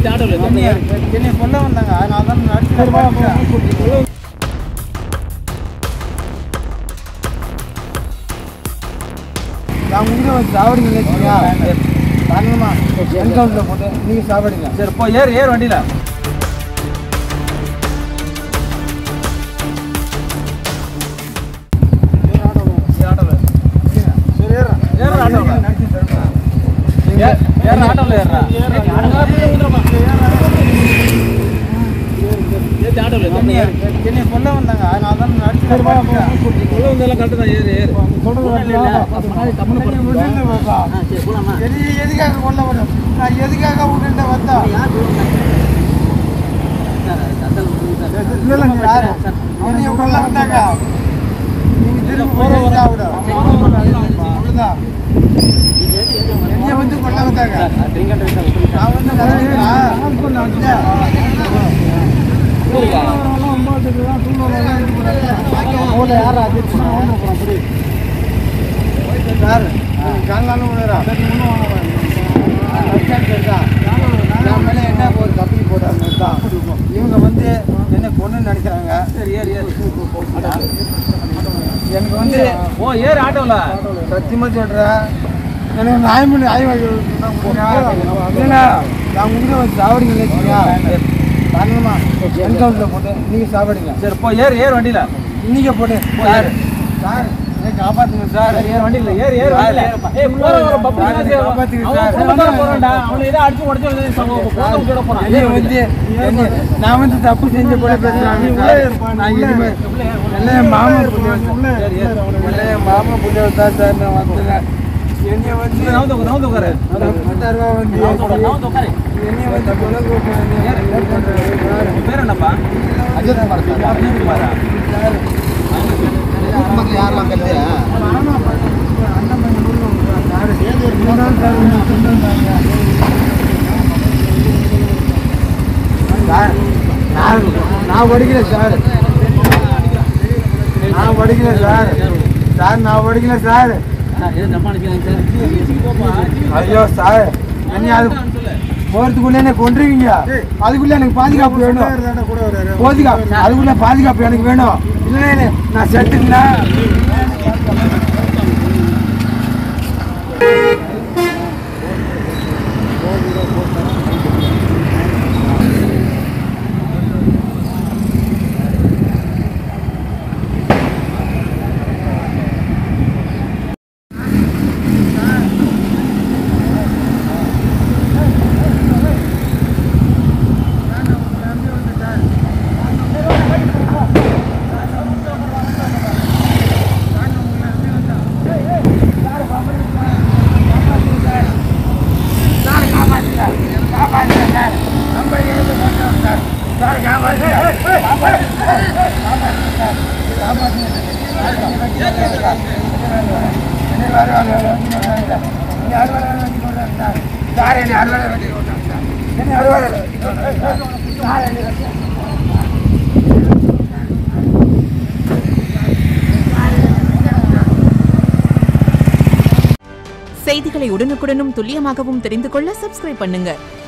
என்னை சொல்ல வந்தாங்க அதனால தான் நடிச்சு நான் உங்க வந்து சாவடிங்க நினைச்சீங்க தாங்கம்மா என்கவுண்டரில் போட்டு நீங்கள் சாவடிங்க சரி போ ஏறு ஏறு வண்டியில சரி ஏறுறேன் ஏறு ஆட்டோல நடிச்சு தருமா ஏறு ஏறு ஆட்டோல ஏறுறா என்னை சொல்ல வந்தாங்க அதனால தான் நடிச்சு உள்ள வந்தெல்லாம் கரெக்டு தான் ஏறு ஏறு எதுக்காக கொல்ல வரும் நான் எதுக்காக உங்கள்கிட்ட வந்தா இல்ல யாரு என்னைய கொல்ல வந்தாங்க நீங்க திரும்ப போற வர அவ்வளவுதான் என்னைய வந்து கொல்ல வந்தாங்க நான் வந்து சார் காலையில் விடுறா நான் மேலே என்ன ஒரு கப்பி போட்டாங்க தான் இவங்க வந்து என்ன பொண்ணு நினைக்கிறாங்க சரி ஏறு ஏறு எனக்கு வந்து ஓ ஏறு ஆட்டோல சத்தியமா சொல்றேன் எனக்கு நாய்மணி ஆய் வாங்கி இல்லைண்ணா நான் உங்க வந்து சாவடிங்க நினைச்சீங்க தாங்கம்மா என்கவுண்டரில் போட்டு நீங்கள் சாவடிங்க சரி போ ஏறு ஏறு வண்டியில இன்னைக்கு போட்டு சார். சார் என்னை காப்பாற்றுங்க சார் ஏறு வண்டியில ஏறு ஏறு வண்டியில ஏய் போற வர பப்ளிக் காப்பாத்துங்க அவன் சார். குடும்பத்தார போறான்டா அவனை ஏதோ அடிச்சு உடைச்சு வந்து போக விட போறான் என்னை வந்து என்னை- நான் வந்து தப்பு செஞ்ச போல பேசுறாங்க சார். நான் இனிமே எல்லாம் என் மாமா புண்ணியம் சரி ஏறு எல்லாம் என் மாமா புண்ணியம் தான் சார் நான் வந்தேன் என்னை வந்து நவுந்து உட்காரு, நவுந்து உட்காரு முப்பத்தாறு ரூபா வந்து நவுந்து உட்காரு, நவுந்து உட்காரு என்னை வந்து கொலை கூப்பிடுறாங்க சார். உன் பேர் என்னப்பா அஜித் குமார் சார். அஜித் குமாரா சார். மாமா பையன் அண்ணன் பையன் ஊர்ல விடுறான் சார். இவன்தான் சார் உன்னை கொண்டு வந்தாங்க. சார் நான் நான் படிக்கல சார் நான் படிக்கல சார் சார் நான் படிக்கல சார் ஐயோ சார் என்ன அது போறதுக்குள்ள என்ன கொண்டுருவீங்க அதுக்குள்ள எனக்கு பாதுகாப்பு வேணும் பாதுகாப்பு அதுக்குள்ள பாதுகாப்பு எனக்கு வேணும் இல்லை இல்லை நான் செத்துக்குண்ணா செய்திகளை உடனுக்குடனும் துல்லியமாகவும் தெரிந்து கொள்ள சப்ஸ்கிரைப் பண்ணுங்க